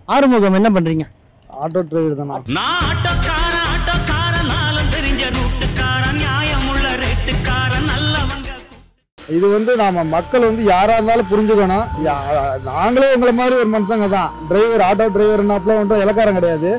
ஆறுமுகம் என்ன பண்றீங்க auto driver தானா நான் ஆட்டோக்காரன் ஆட்டோக்காரன் நாளும் தெரிஞ்ச ரூட்டுக்காரன் நியாயமுள்ள ரேட்டுக்காரன் நல்லவங்க இது வந்து நாம மக்கள் வந்து யாரா இருந்தாலும் புரிஞ்சுக்கணும் யா- நாங்களே உங்களை மாதிரி ஒரு மனுஷங்க தான் டிரைவர் ஆட்டோ டிரைவர்னாப்புல ஒன்றும் இலக்காரம் கிடையாது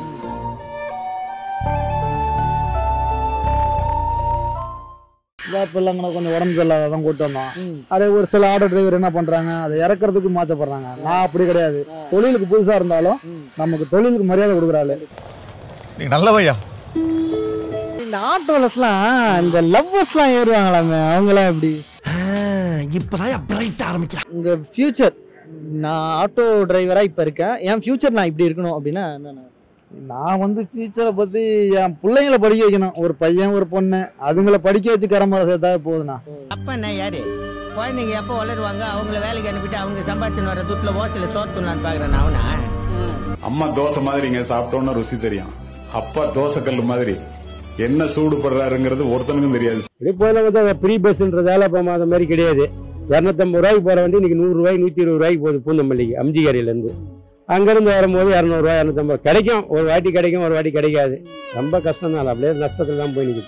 பிள்ளைங்களை கொஞ்சம் உடம்பு சரியில்லாத தான் கூட்டு வந்தோம் அதே ஒரு சில ஆட்டோ டிரைவர் என்ன பண்றாங்க அதை இறக்குறதுக்கு மாற்றப்படுறாங்க நான் அப்படி கிடையாது தொழிலுக்கு புதுசா இருந்தாலும் நமக்கு தொழிலுக்கு மரியாதை கொடுக்குறாள் நீ நல்லவையா இந்த ஆட்டோலஸ்லாம் இந்த லவ்வர்ஸ்லாம் ஏறுவாங்களாமே அவங்களாம் எப்படி இப்பதான் பிரைட் ஆரம்பிக்கிறான் உங்க ஃபியூச்சர் நான் ஆட்டோ டிரைவரா இப்ப இருக்கேன் என் ஃபியூச்சர் நான் இப்படி இருக்கணும் அப்படின்னா என்னென்ன நான் வந்து ஃபியூச்சரை பத்தி என் பிள்ளைங்களை படிக்க வைக்கணும் ஒரு பையன் ஒரு பொண்ணு அதுங்களை படிக்க வச்சு கரம்பரை சேர்த்தா போதுண்ணா அப்ப என்ன யாரு குழந்தைங்க எப்போ வளருவாங்க அவங்கள வேலைக்கு அனுப்பிட்டு அவங்க சம்பாதிச்சுன்னு வர துட்டுல ஓசையில சோத்துலான்னு பாக்குறேன் அவனா அம்மா தோசை மாதிரிங்க சாப்பிட்டோன்னு ருசி தெரியும் அப்பா தோசை கல்லு மாதிரி என்ன சூடு படுறாருங்கிறது ஒருத்தனுக்கும் தெரியாது இப்படி போயில பார்த்தா ப்ரீ பஸ்ன்றதால இப்போ அந்த மாதிரி கிடையாது இரநூத்தம்பது ரூபாய்க்கு போகிற வண்டி இன்னைக்கு நூறு ரூபாய் நூற்றி இருபது ரூபாய்க்கு போகுது பூந்தமல்லிக்கு அம்ஜிகரையிலேருந்து அங்கேருந்து வரும்போது இரநூறுவா இரநூத்தம்பது கிடைக்கும் ஒரு வாட்டி கிடைக்கும் ஒரு வாட்டி கிடைக்காது ரொம்ப கஷ்டம் தான் அப்படியே நஷ்டத்தில் தான் போய் நிற்குது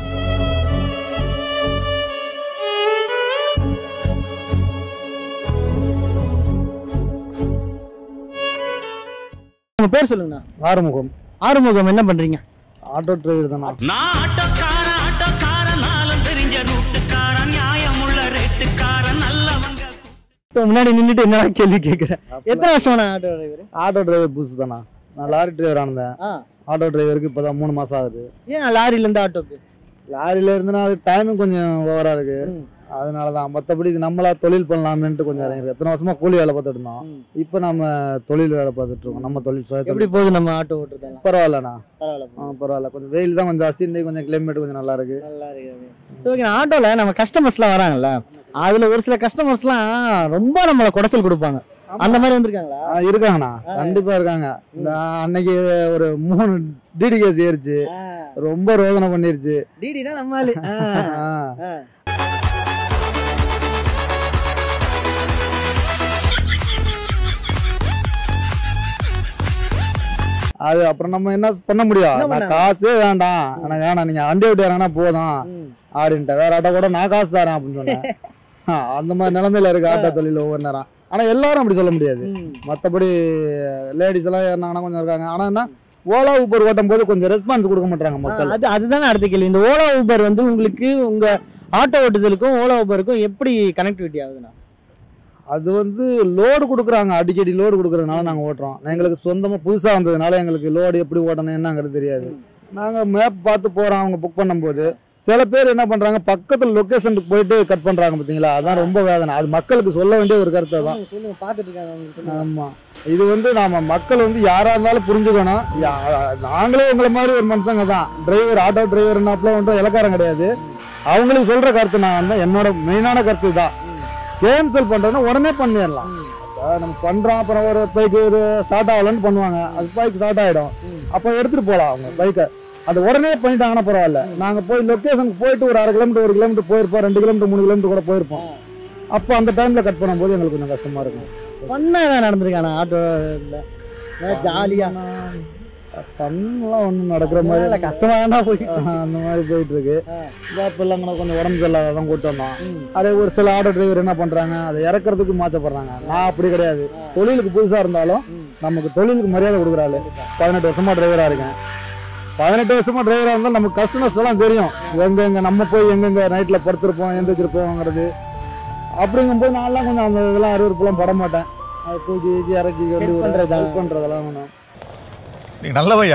உங்க பேர் சொல்லுங்கண்ணா ஆறுமுகம் ஆறுமுகம் என்ன பண்றீங்க ஆட்டோ டிரைவர் தானா நான் ஆட்டோக்காரன் ஆட்டோக்காரன் நாளும் தெரிஞ்ச ரூட்டுக்காரன் நியாயமுள்ள ரேட்டுக்காரன் நல்லவங்க இப்போ முன்னாடி நின்றுட்டு என்னடா கேள்வி கேட்குறேன் எத்தனை வருஷமான ஆட்டோ டிரைவர் ஆட்டோ டிரைவர் புதுசு தானா நான் லாரி டிரைவர் ஆனந்தேன் ஆ ஆட்டோ டிரைவருக்கு இப்போதான் மூணு மாசம் ஆகுது ஏன் லாரில இருந்து ஆட்டோக்கு லாரியில இருந்துன்னா அது டைமும் கொஞ்சம் ஓவரா இருக்கு அதனால தான் மற்றபடி இது நம்மளா தொழில் பண்ணலாமேன்ட்டு கொஞ்சம் இறங்கி எத்தனை வருஷமா கூலி வேலை பார்த்துட்டு இருந்தோம் இப்போ நம்ம தொழில் வேலை பார்த்துட்டு இருக்கோம் நம்ம தொழில் சுய எப்படி தொழில். போகுது நம்ம ஆட்டோ ஓட்டுறதெல்லாம் பரவாயில்லண்ணா பரவாயில்ல ஆ பரவாயில்ல கொஞ்சம் வெயில் தான் கொஞ்சம் ஜாஸ்தி இன்னைக்கு கொஞ்சம் கிளைமேட் கொஞ்சம் நல்லா இருக்கு நல்லா இருக்கு ஓகே ஆட்டோல நம்ம கஸ்டமர்ஸ்லாம் வராங்கல்ல அதுல ஒரு சில கஸ்டமர்ஸ்லாம் ரொம்ப நம்மளை குடைச்சல் கொடுப்பாங்க அந்த மாதிரி வந்திருக்காங்களா ஆ, இருக்காங்கண்ணா கண்டிப்பா இருக்காங்க இந்த அன்னைக்கு ஒரு மூணு டிடி கேஸ் ஏறிச்சு ரொம்ப ரோதனை பண்ணிருச்சு டிடினா நம்ம ஆளு ஆ. ஆ. ஆ. அது அப்புறம் நம்ம என்ன பண்ண முடியும் என்ன நான் பண்ண? காசே வேண்டாம் எனக்கு வேணாம் நீங்க வண்டி விட்டு இறங்கினா போதும் ம். அப்படின்ட்டு வேற ஆட்டோ கூட நான் காசு தரேன் அப்படின்னு சொன்னேன் ஆ, அந்த மாதிரி நிலைமையில இருக்கு ஆட்டோ தொழில் ஒவ்வொரு நேரம் ஆனா எல்லாரும் அப்படி சொல்ல முடியாது ம். மற்றபடி லேடிஸ் எல்லாம் ஏறினாங்கன்னா கொஞ்சம் இருக்காங்க ஆனா என்ன ஓலா ஊபர் ஓட்டும் போது கொஞ்சம் ரெஸ்பான்ஸ் கொடுக்க மாட்டாங்க மக்கள் அது அதுதானே அடுத்த கேள்வி இந்த ஓலா ஊபர் வந்து உங்களுக்கு உங்க ஆட்டோ ஓட்டுதலுக்கும் ஓலா ஊபருக்கும் எப்படி கனெக்டிவிட்டி ஆகுதுண்ணா அது வந்து லோடு கொடுக்குறாங்க அடிக்கடி லோடு கொடுக்கறதுனால நாங்கள் ஓட்டுறோம் எங்களுக்கு சொந்தமாக புதுசாக வந்ததுனால எங்களுக்கு லோடு எப்படி ஓட்டணும் என்னங்கிறது தெரியாது நாங்கள் மேப் பார்த்து போகிறோம் அவங்க புக் பண்ணும்போது சில பேர் என்ன பண்ணுறாங்க பக்கத்தில் லொக்கேஷனுக்கு போயிட்டு கட் பண்ணுறாங்க பார்த்தீங்களா அதான் ரொம்ப வேதனை அது மக்களுக்கு சொல்ல வேண்டிய ஒரு கருத்தை தான் சொல்லுங்க பார்த்துட்டு இருக்காங்க ஆமாம் இது வந்து நாம மக்கள் வந்து யாராக இருந்தாலும் புரிஞ்சுக்கணும் யா- நாங்களே உங்களை மாதிரி ஒரு மனுஷங்க தான் டிரைவர் ஆட்டோ டிரைவர்னாப்புல ஒன்றும் இலக்காரம் கிடையாது அவங்களுக்கு சொல்கிற கருத்து நான் வந்து என்னோட மெயினான கருத்து தான் கேன்சல் பண்ணுறதுன்னா உடனே பண்ணிடலாம் அதாவது நம்ம பண்ணுறோம் அப்புறம் ஒரு பைக்கு ஒரு ஸ்டார்ட் ஆகலன்னு பண்ணுவாங்க அது பைக் ஸ்டார்ட் ஆகிடும் அப்போ எடுத்துகிட்டு போகலாம் அவங்க பைக்கை அது உடனே பண்ணிட்டாங்கன்னா பரவாயில்ல நாங்கள் போய் லொக்கேஷனுக்கு போயிட்டு ஒரு அரை கிலோமீட்டர் ஒரு கிலோமீட்டர் போயிருப்போம் ரெண்டு கிலோமீட்டர் மூணு கிலோமீட்டர் கூட போயிருப்போம் அப்போ அந்த டைமில் கட் பண்ணும்போது எங்களுக்கு கொஞ்சம் கஷ்டமாக இருக்கும் பண்ணா தான் நடந்திருக்காண்ணா ஆட்டோ ஜாலியா பண்ணலாம் ஒன்றும் நடக்கிற மாதிரி இல்ல கஷ்டமா தான்டா போய் அந்த மாதிரி போயிட்டு இருக்கு இந்த பிள்ளைங்களை கொஞ்சம் உடம்பு சரியில்லாத தான் கூட்டு வந்தோம் அதே ஒரு சில ஆட்டோ டிரைவர் என்ன பண்றாங்க அதை இறக்குறதுக்கு மாற்றப்படுறாங்க நான் அப்படி கிடையாது தொழிலுக்கு புதுசா இருந்தாலும் நமக்கு தொழிலுக்கு மரியாதை கொடுக்குறாள் பதினெட்டு வருஷமா டிரைவரா இருக்கேன் பதினெட்டு வருஷமா டிரைவரா இருந்தாலும் நமக்கு கஸ்டமர்ஸ் எல்லாம் தெரியும் எங்க எங்க நம்ம போய் எங்கெங்க நைட்ல படுத்திருப்போம் எந்திரிச்சிருப்போங்கிறது அப்படிங்கும்போது நான்லாம் கொஞ்சம் அந்த இதெல்லாம் அறுவறுப்புலாம் பட மாட்டேன் அதை தூக்கி தூக்கி இறக்கி Help பண்றதா? ஹெல்ப் பண்றதெல்லாம் கொஞ்சம் நீ நல்லவையா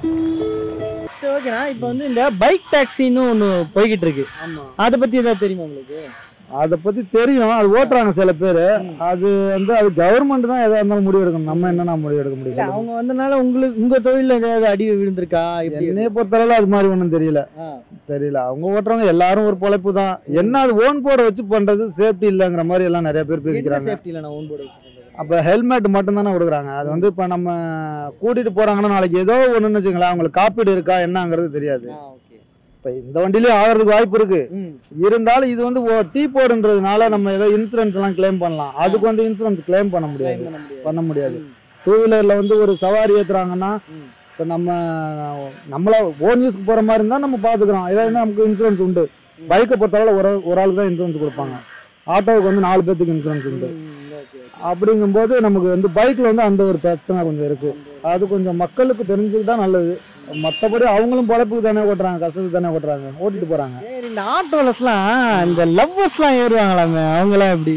சரி ஓகேண்ணா இப்போ வந்து இந்த பைக் டாக்ஸின்னு ஒன்று போய்கிட்டு இருக்கு அதை பத்தி ஏதாவது தெரியுமா உங்களுக்கு அதை பத்தி தெரியும் அது ஓட்டுறாங்க சில பேர் அது வந்து அது கவர்மெண்ட் தான் எதா இருந்தாலும் முடிவு எடுக்கணும் நம்ம என்னன்னா முடிவு எடுக்க இல்ல முடியும் அவங்க வந்தனால உங்களுக்கு உங்க தொழில ஏதாவது அடி விழுந்திருக்கா எப்படி என்னைய பொறுத்தளவுல அது மாதிரி ஒன்றும் தெரியல ஆ. தெரியல அவங்க ஓட்டுறவங்க எல்லாரும் ஒரு பொழைப்பு தான் என்ன அது ஓன் போர்டை வச்சு பண்றது சேஃப்டி இல்லைங்கிற மாதிரி எல்லாம் நிறைய பேர் பேசிக்கிறாங்க சேஃப்டி இல்லை நான் ஓன் போர்டு அப்போ ஹெல்மெட் மட்டும் தானே கொடுக்குறாங்க அது வந்து இப்போ நம்ம கூட்டிட்டு போறாங்கன்னா நாளைக்கு ஏதோ ஒன்றுன்னு வச்சுங்களேன் அவங்களுக்கு காப்பீடு இருக்கா என்னங்கிறது தெரியாது ஓகே இப்போ இந்த வண்டியிலயும் ஆகிறதுக்கு வாய்ப்பு இருக்கு ம் இருந்தாலும் இது வந்து ஓ- டீ போர்டுன்றதுனால நம்ம ஏதோ இன்சூரன்ஸ் எல்லாம் கிளைம் பண்ணலாம் அதுக்கு வந்து இன்சூரன்ஸ் கிளைம் பண்ண முடியாது பண்ண முடியாது பண்ண முடியாது டூ வீலரில் வந்து ஒரு சவாரி ஏற்றுறாங்கன்னா இப்போ நம்ம நம்மள ஓன் யூஸ்க்கு போகிற மாதிரி இருந்தால் நம்ம பார்த்துக்குறோம் இதில் நமக்கு இன்சூரன்ஸ் உண்டு பைக்கை பொறுத்தவரை ஒரு ஒரு ஆளுக்கு தான் இன்சூரன்ஸ் கொடுப்பாங்க ஆட்டோவுக்கு வந்து நாலு பேர்த்துக்கு இன்சூரன்ஸ் உண்டு அப்படிங்கும்போது நமக்கு வந்து பைக்கில் வந்து அந்த ஒரு பிரச்சனை கொஞ்சம் இருக்குது அது கொஞ்சம் மக்களுக்கு தெரிஞ்சுக்கிட்டா நல்லது மற்றபடி அவங்களும் பொழைப்புக்கு தானே ஓட்டுறாங்க கஷ்டத்துக்கு தானே ஓட்டுறாங்க ஓட்டிட்டு போகிறாங்க சரி இந்த ஆட்டோலஸ்லாம் இந்த லவ்வர்ஸ்லாம் ஏறுவாங்களாமே அவங்களாம் எப்படி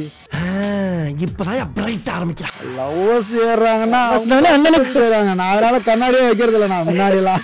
இப்பதான் பிரைட் ஆரம்பிக்கிறான் லவ்வர்ஸ் ஏறுறாங்கன்னா First வந்து அண்ணனுக்கு ஏறுறாங்க நான் அதனால கண்ணாடியே வைக்கிறது இல்லை நான் முன்னாடி எல்லாம்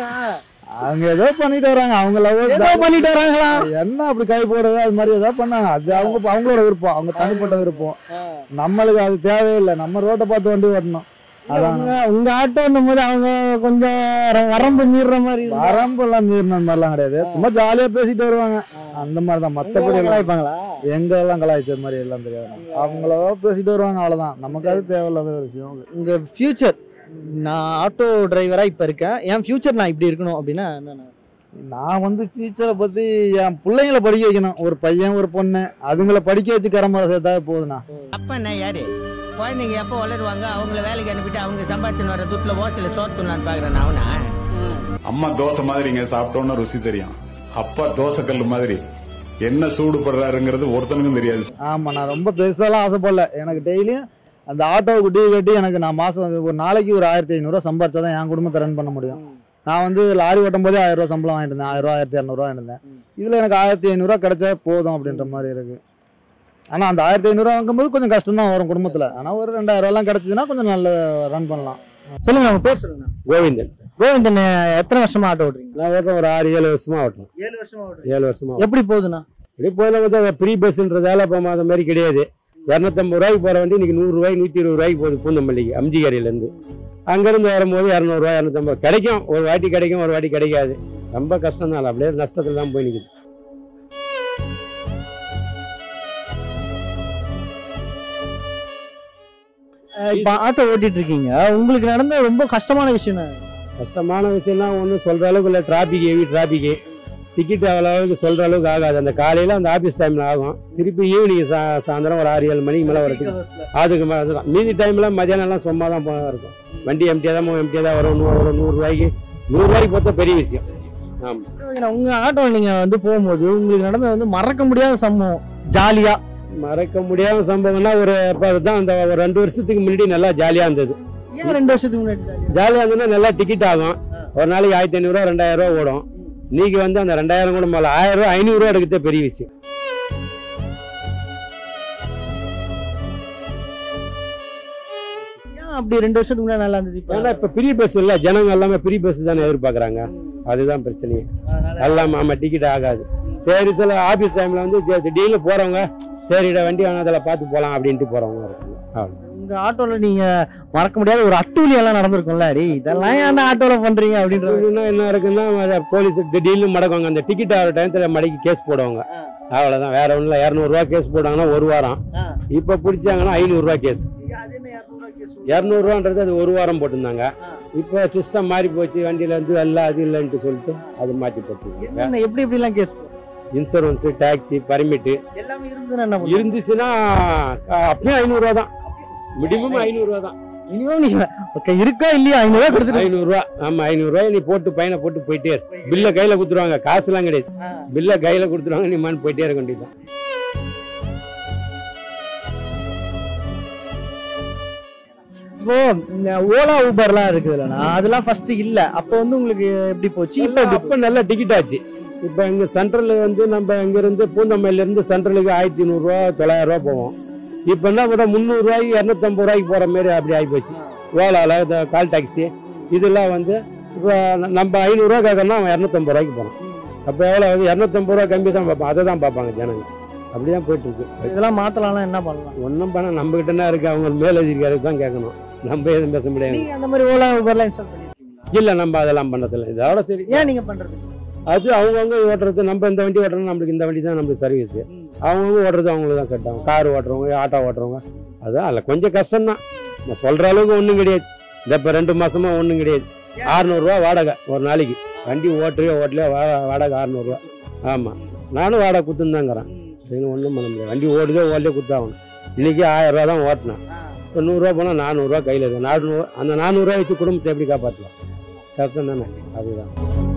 அவங்க ஏதோ பண்ணிட்டு வராங்க அவங்க ஏதோ லவ்வர்ஸ் பண்ணிட்டு வராங்களா என்ன அப்படி கை போடுறது அது மாதிரி ஏதோ பண்ணாங்க அது அவங்க அவங்களோட விருப்பம் அவங்க தனிப்பட்ட விருப்பம் நம்மளுக்கு அது தேவையில்லை நம்ம ரோட்டை பார்த்து வண்டி ஓட்டணும் அதான் உங்க உங்க ஆட்டோன்னும் போது அவங்க கொஞ்சம் வர- வரம்பு மீறுற மாதிரி இருக்கும். வரம்பெல்லாம் மீறின மாதிரிலாம் கிடையாது சும்மா ஜாலியா பேசிட்டு வருவாங்க அந்த மாதிரி தான் மற்றபடி எல்லாம் கலாய்ப்பாங்களா எங்க எல்லாம் கலாய்ச்ச மாதிரி எல்லாம் தெரியாது அவங்கள பேசிட்டு வருவாங்க அவ்வளவுதான் நமக்கு அது தேவையில்லாத ஒரு விஷயம் உங்க ஃபியூச்சர் நான் ஆட்டோ டிரைவரா இப்ப இருக்கேன் என் ஃபியூச்சர் நான் இப்படி இருக்கணும் அப்படின்னா என்னென்ன நான் வந்து ஃபியூச்சரை பத்தி என் பிள்ளைங்களை படிக்க வைக்கணும் ஒரு பையன் ஒரு பொண்ணு அதுங்களை படிக்க வச்சு கரம்பரை சேர்த்தா போதுண்ணா அப்ப என்ன யாரு குழந்தைங்க எப்போ வளருவாங்க அவங்கள வேலைக்கு அனுப்பிட்டு அவங்க சம்பாதிச்சுன்னு வர துட்டுல ஓசையில சோத்துலான்னு பாக்குறேன் அவனா அம்மா தோசை மாதிரிங்க சாப்பிட்டோன்னு ருசி தெரியும் அப்பா தோசை கல்லு மாதிரி என்ன சூடு படுறாருங்கிறது ஒருத்தனுக்கும் தெரியாது ஆமா நான் ரொம்ப பெருசாலாம் ஆசைப்படல எனக்கு டெய்லியும் அந்த ஆட்டோவுக்கு டியூ கட்டி எனக்கு நான் மாசம் ஒரு நாளைக்கு ஒரு ஆயிரத்தி ஐநூறுரூவா சம்பாரிச்சா தான் என் குடும்பத்தை ரன் பண்ண முடியும் நான் வந்து லாரி ஓட்டும் போதே ஆயிரம் ரூபா சம்பளம் வாங்கிட்டு இருந்தேன் ஆயிரம் ரூபா ஆயிரத்தி இரநூறுவா வாங்கிட்டு இருந்தேன் இதுல எனக்கு ஆயிரத்தி ஐநூறுரூவா கிடைச்சா போதும் அப்படின்ற மாதிரி இருக்கு ஆனா அந்த ஆயிரத்தி ஐநூறுரூவா வாங்கும்போது கொஞ்சம் கஷ்டம் தான் வரும் குடும்பத்துல ஆனா ஒரு ரெண்டாயிரம் ரூபாலாம் கிடைச்சதுன்னா கொஞ்சம் நல்ல ரன் பண்ணலாம் சொல்லுங்க நம்ம பேர் சொல்லுங்க கோவிந்தன் கோவிந்தன் எத்தனை வருஷமா ஆட்டோ ஓட்டுறீங்க நான் ஓட்டுறேன் ஒரு ஆறு ஏழு வருஷமா ஓட்டுறேன் ஏழு வருஷமா ஏழு வருஷமா எப்படி போகுதுண்ணா இப்படி போதில் வந்து ப்ரீ பஸ்ன்றதால இப்போ அது மாதிரி கிடையாது இரநூத்தம்பது ரூபாய்க்கு போகிற வண்டி இன்னைக்கு நூறு ரூபாய் நூற்றி இருபது ரூபாய்க்கு போகுது பூந்தமல்லிக்கு அம்ஜிகரையிலேருந்து அங்கேருந்து வரும்போது இரநூறுவா இரநூத்தம்பது கிடைக்கும் ஒரு வாட்டி கிடைக்கும் ஒரு வாட்டி கிடைக்காது ரொம்ப கஷ்டம் தான் அப்படியே நஷ்டத்தில் தான் போய் நிற்குது அஹ் இப்ப ஆட்டோ ஓட்டிட்டு இருக்கீங்க உங்களுக்கு நடந்த ரொம்ப கஷ்டமான விஷயம் என்ன? கஷ்டமான விஷயம்னா ஒன்றும் சொல்கிற அளவுக்கு இல்லை டிராஃபிக் ஹெவி டிராஃபிக்கு டிக்கெட் அளவுக்கு சொல்கிற அளவுக்கு ஆகாது அந்த காலையில் அந்த ஆஃபீஸ் டைமில் ஆகும் திருப்பி ஈவினிங் சா சாயந்தரம் ஒரு ஆறு ஏழு மணிக்கு மேலே வரதுக்கு அதுக்கு மேலே அதுதான் மீதி டைமில் மதியானம்லாம் சும்மா தான் போக இருக்கும் வண்டி எம்டியாக தான் எம்டியாக தான் வரும் நூறு ஒரு நூறுரூவாய்க்கு நூறுரூவாய்க்கு பார்த்தா பெரிய விஷயம் ஆமாம் ஓகேண்ணா, உங்க ஆட்டோ நீங்க வந்து போகும்போது உங்களுக்கு நடந்த வந்து மறக்க முடியாத சம்பவம் ஜாலியா மறக்க முடியாத சம்பவம்னா ஒரு இப்போ அதுதான் அந்த ஒரு ரெண்டு வருஷத்துக்கு முன்னாடி நல்லா ஜாலியாக இருந்தது ஏன் ரெண்டு வருஷத்துக்கு முன்னாடி jolly ஆ? ஜாலியாக இருந்ததுன்னா நல்லா டிக்கெட் ஆகும் ஒரு நாளைக்கு ஆயிரத்தி ஐநூறுரூவா ரெண்டாயிரம் ரூபா ஓடும் இன்னைக்கு வந்து அந்த ரெண்டாயிரம் கூட மேலே ஆயிரம் ரூபா ஐநூறுரூவா எடுக்கிறதே பெரிய விஷயம் ஏன் அப்படி ரெண்டு வருஷத்துக்கு முன்னாடி நல்லா இருந்தது இப்ப? ஏன்னா இப்போ ஃப்ரீ பஸ் இல்லை ஜனங்க எல்லாமே ஃப்ரீ பஸ் தானே எதிர்பார்க்குறாங்க அதுதான் பிரச்சனையே எல்லாம் ஆமாம் டிக்கெட் ஆகாது சரி சில ஆஃபீஸ் டைமில் வந்து தி- திடீர்னு போகிறவங்க சரிடா வண்டி வாங்க அதில் பார்த்து போகலாம் அப்படின்ட்டு போகிறவங்க இருக்காங்க அவ்வளோ உங்க ஆட்டோல நீங்க மறக்க முடியாத ஒரு அட்டூழி எல்லாம் நடந்திருக்கும்ல டேய் இதெல்லாம் ஏன்டா ஆட்டோல பண்றீங்க அப்படின்ற மாதிரி. இன்னும் என்ன இருக்குன்னா அத போலீஸ் திடீர்னு மடக்குவாங்க அந்த டிக்கெட் ஆகிற டயத்தில் மடக்கி கேஸ் போடுவாங்க அவ்வளோதான் வேற ஒன்றும் இல்லை இரநூறுவா கேஸ் போட்டாங்கன்னா ஒரு வாரம் இப்போ பிடிச்சாங்கன்னா ஐநூறுரூவா கேஸ் இரநூறுவான்றது அது ஒரு வாரம் போட்டிருந்தாங்க இப்போ சிஸ்டம் மாறி போச்சு வண்டியில இருந்து எல்லாம் அது இல்லைன்ட்டு சொல்லிட்டு அது மாற்றி போட்டுருக்காங்க என்னென்ன எப்படி எப்படி எல்லாம் கேஸ் இன்சூரன்ஸ் டாக்ஸி பர்மிட்டு எல்லாமே இருந்ததுன்னா என்ன பண்ணுவீங்க? இருந்துச்சுன்னா அஹ், அப்பயும் ஐநூறுரூவா தான் மினிமம் ஐநூறுரூவா தான் மினிமம் நீங்க okay, இருக்கா இல்லையா ஐநூறு ரூபாய் கொடுத்துட்டு ஐநூறுரூவா ஆமா ஐநூறுரூவாய் நீ போட்டு பையனை போட்டு போயிட்டே இரு பில்லை கையில கொடுத்துருவாங்க காசுலாம் கிடையாது பில்லை கையில கொடுத்துருவாங்க நீ மான் போயிட்டே இருக்க வேண்டியதுதான் இப்போ இந்த ஓலா ஊபர்லாம் இருக்குதுல்லண்ணா அதெல்லாம் ஃபர்ஸ்ட் இல்ல அப்போ வந்து உங்களுக்கு எப்படி போச்சு இப்போ இப்போ அப்போ நல்ல டிக்கெட் ஆச்சு இப்போ இங்கே சென்ட்ரலில் வந்து நம்ம இங்கேருந்து பூந்தமல்லியிலேருந்து சென்ட்ரலுக்கு ஆயிரத்தி நூறுரூவா தொள்ளாயிரம் ரூபா போவோம் இப்போ என்ன பண்ண முந்நூறுரூவாய்க்கு இரநூத்தம்பது ரூபாய்க்கு போகிற மாதிரி அப்படி ஆகிப்போச்சு ஓலாவில் இந்த கால் டாக்ஸி இதெல்லாம் வந்து இப்போ நம்ம ஐநூறுரூவா கேட்கறோம்னா அவன் இரநூத்தம்பது ரூபாய்க்கு போகிறான் அப்போ எவ்வளோ வந்து இரநூத்தம்பது ரூபா கம்மி தான் பார்ப்பான் அதை தான் பார்ப்பாங்க ஜனங்க அப்படி தான் போயிட்டுருக்கு இதெல்லாம் மாத்தலாம் என்ன பண்ணலாம் ஒன்றும் பண்ண நம்ம கிட்ட என்ன இருக்குது அவங்க மேலதிகாரிக்கு தான் கேட்கணும் நம்ம எதுவும் பேச முடியாது நீங்க அந்த மாதிரி ஓலா ஊபர்லாம் இன்ஸ்டால் பண்ணிருக்கீங்களா இல்லை நம்ம அதெல்லாம் பண்ணதில்லை இதோட சரி ஏன் நீங்க பண்றது அது அவங்கவுங்க ஓட்டுறது நம்ம இந்த வண்டி ஓட்டுறோம் நம்மளுக்கு இந்த வண்டி தான் நம்மளுக்கு சர்வீஸ் அவங்கவுங்க ஓட்டுறது அவங்களுக்கு தான் செட் ஆகும் கார் ஓட்டுறவங்க ஆட்டோ ஓட்டுறவங்க அதான் அதில் கொஞ்சம் கஷ்டம்தான் நான் சொல்கிற அளவுக்கு ஒன்றும் கிடையாது இந்த இப்போ ரெண்டு மாசமா ஒன்றும் கிடையாது அறநூறுவா வாடகை ஒரு நாளைக்கு வண்டி ஓட்டுறியோ ஓட்டலையோ வா வாடகை அறநூறுவா ஆமாம் நானும் வாடகை குத்துன்னு தாங்கிறேன் ஒன்றும் பண்ண முடியாது வண்டி ஓடுதோ ஓடலையோ குத்தாகணும் இன்னைக்கு ஆயிரம் ரூபா தான் ஓட்டினேன் இப்போ நூறுரூவா போனால் நானூறுரூவா கையில் இருக்கு நானூறு அந்த நானூறுரூவா வச்சு குடும்பத்தை எப்படி காப்பாற்றலாம் கஷ்டம் தானே அதுதான்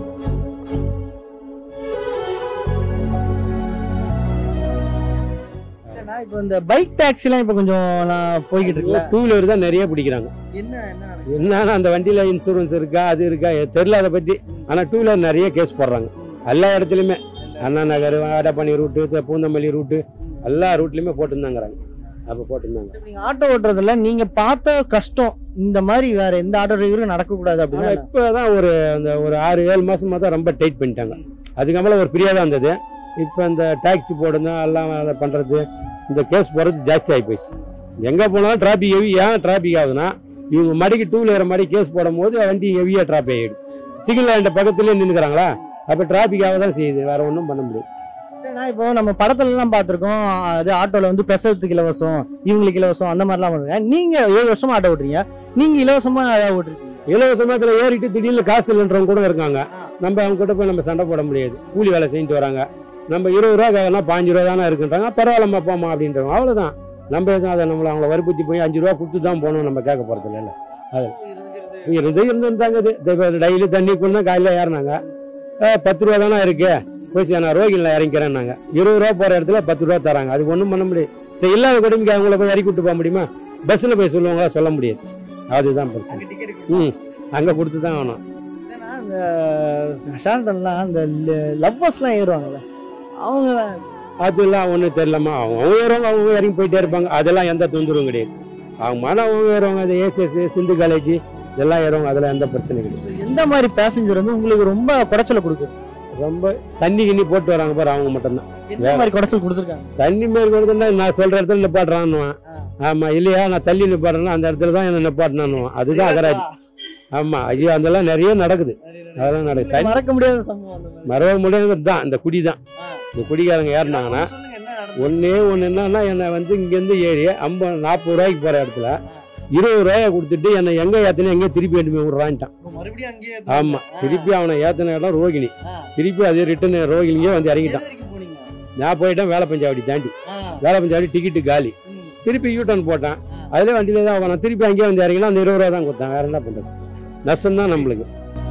ஏன்னா இப்போ இந்த பைக் டாக்ஸிலாம் இப்போ கொஞ்சம் நான் போய்கிட்டு இருக்கல டூ வீலர் தான் நிறைய பிடிக்கிறாங்க என்ன என்ன என்னன்னா அந்த வண்டியில் இன்சூரன்ஸ் இருக்கா அது இருக்கா எ- தெரியல அதை பற்றி ஆனால் டூ வீலர் நிறைய கேஸ் போடுறாங்க எல்லா இடத்துலையுமே அண்ணா நகர் ஆடப்பாணி ரூட்டு பூந்தமல்லி ரூட்டு எல்லா ரூட்லையுமே போட்டுருந்தாங்கிறாங்க அப்போ போட்டிருந்தாங்க நீங்க ஆட்டோ ஓட்டுறதுல நீங்க பார்த்த கஷ்டம் இந்த மாதிரி வேற எந்த ஆட்டோ டிரைவருக்கும் நடக்கக்கூடாது அப்படின்னா ஆனால் இப்போ தான் ஒரு அந்த ஒரு ஆறு ஏழு மாசமா தான் ரொம்ப டைட் பண்ணிட்டாங்க அதுக்கப்புறம் ஒரு ஃப்ரீயாக தான் இருந்தது இப்போ இந்த டாக்ஸி போடுங்க எல்லாம் அதை பண்ணுறது இந்த கேஸ் போடுறது ஜாஸ்தி ஆகி போயிடுச்சு எங்கே போனாலும் டிராஃபிக் ஹெவி ஏன் டிராஃபிக் ஆகுதுன்னா இவங்க மடிக்கு டூ வீலர் மாதிரி கேஸ் போடும்போது வண்டி ஹெவியாக டிராஃபிக் ஆகிடுது சிக்னல் லைன் பக்கத்துலேயே நின்றுக்கிறாங்களா அப்போ டிராஃபிக் ஆக தான் செய்யுது வேற ஒன்றும் பண்ண முடியாது ஏன்னா இப்போ நம்ம படத்துல எல்லாம் பார்த்திருக்கோம் அது ஆட்டோல வந்து பிரசவத்துக்கு இலவசம் இவங்களுக்கு இலவசம் அந்த மாதிரிலாம் பண்ணுங்க நீங்க ஏழு வருஷமா ஆட்டோ ஓட்டுறீங்க நீங்க இலவசமா ஏதாவது ஓட்டுறீங்க இலவசமாக ஏறிட்டு திடீர்னு காசு இல்லைன்றவங்க கூட இருக்காங்க நம்ம அவங்க கிட்ட போய் நம்ம சண்டை போட முடியாது கூலி வேலை செஞ்சுட்டு வராங்க நம்ம இருபது ரூபா கேட்கனா பாஞ்சு ரூபா தானே இருக்குன்றாங்க பரவாயில்லம்மா போமா அப்படின்றவங்க அவ்வளோதான் நம்ம எதுவும் அதை நம்மளை அவங்கள வற்புறுத்தி போய் அஞ்சு ரூபா கொடுத்து தான் போகணும் நம்ம கேட்க போகிறது இல்லை அது இருந்து இருந்து தாங்குது டெய்லி தண்ணி கொண்டு காலையில் ஏறினாங்க அஹ், பத்து ரூபா தானே இருக்கு போய் சரி, நான் ரோகிணில் இறங்கிக்கிறேன்னாங்க இருபது ரூபா போகிற இடத்துல பத்து ரூபா தராங்க அதுக்கு ஒன்றும் பண்ண முடியாது சரி இல்லாத கொடுமைக்கு அவங்கள போய் இறக்கி விட்டு போக முடியுமா பஸ்ஸில் போய் சொல்லுவாங்களா சொல்ல முடியாது அதுதான் பிரச்சனை ம் அங்கே கொடுத்து தான் வேணும் ஏன்னா இந்த ஷார்டன்லாம் இந்த லவ்வர்ஸ்லாம் ஏறுவாங்கல்ல அவங்க அதெல்லாம் ஒன்றும் தெரியலம்மா அவங்க அவங்க ஏறுவாங்க அவங்க இறங்கி போயிட்டே இருப்பாங்க அதெல்லாம் எந்த தொந்தரவும் கிடையாது அவங்க மன அவங்க ஏறுவாங்க அது ஏசிஎஸ் சிந்து காலேஜ் இதெல்லாம் ஏறுவாங்க அதெல்லாம் எந்த பிரச்சனையும் கிடையாது எந்த மாதிரி பேசஞ்சர் வந்து உங்களுக்கு ரொம்ப குடைச்சல கொடுக்குது ரொம்ப தண்ணி கிண்ணி போட்டு வராங்க பாரு அவங்க மட்டும்தான் எந்த மாதிரி குடைச்சல் கொடுத்துருக்காங்க தண்ணி மாரி கொடுத்தா நான் சொல்ற இடத்துல நிப்பாட்டுறான்னுவான் ஆமா இல்லையா நான் தள்ளி நிப்பாடுறேன்னா அந்த இடத்துல தான் என்ன நிப்பாட்டினான்னுவான் அதுதான் அகராதி ஆமா ஐயோ அதெல்லாம் நிறைய நடக்குது அதெல்லாம் நடக்குது தண்ணி மறக்க முடியாத சம்பவம் அந்த மாதிரி மறக்க முடியாதது தான் இந்த குடி தான் இந்த குடிக்காரங்க ஏறினாங்கன்னா சொல்லுங்க என்ன நடந்தது? ஒன்னே ஒன்று என்னன்னா என்னை வந்து இங்கேருந்து ஏறி ஐம்பது நாற்பது ரூபாய்க்கு போகிற இடத்துல இருபது ரூபாயை கொடுத்துட்டு என்னை எங்கே ஏற்றினா எங்கே திருப்பி எடுத்து போய் விட்றான்ட்டான் மறுபடியும் அங்கேயே ஆமாம் திருப்பி அவனை ஏற்றின இடம் ரோகிணி ஆ. திருப்பி அதே ரிட்டன் ரோகிணியே வந்து இறங்கிட்டான் எது வரைக்கும் போனீங்க நான் போயிட்டேன் வேலை பஞ்சாவடி தாண்டி ஆ, வேலை பஞ்சாவடி டிக்கெட்டு காலி ம். திருப்பி யூட்டர்ன் போட்டான் அதிலே வண்டியில தான் அவன் திருப்பி அங்கேயே வந்து இறங்கினா அந்த இருபது ரூபா தான் கொடுத்தான் வேற என்ன பண்ணுறது நஷ்டம் தான் நம்மளுக்கு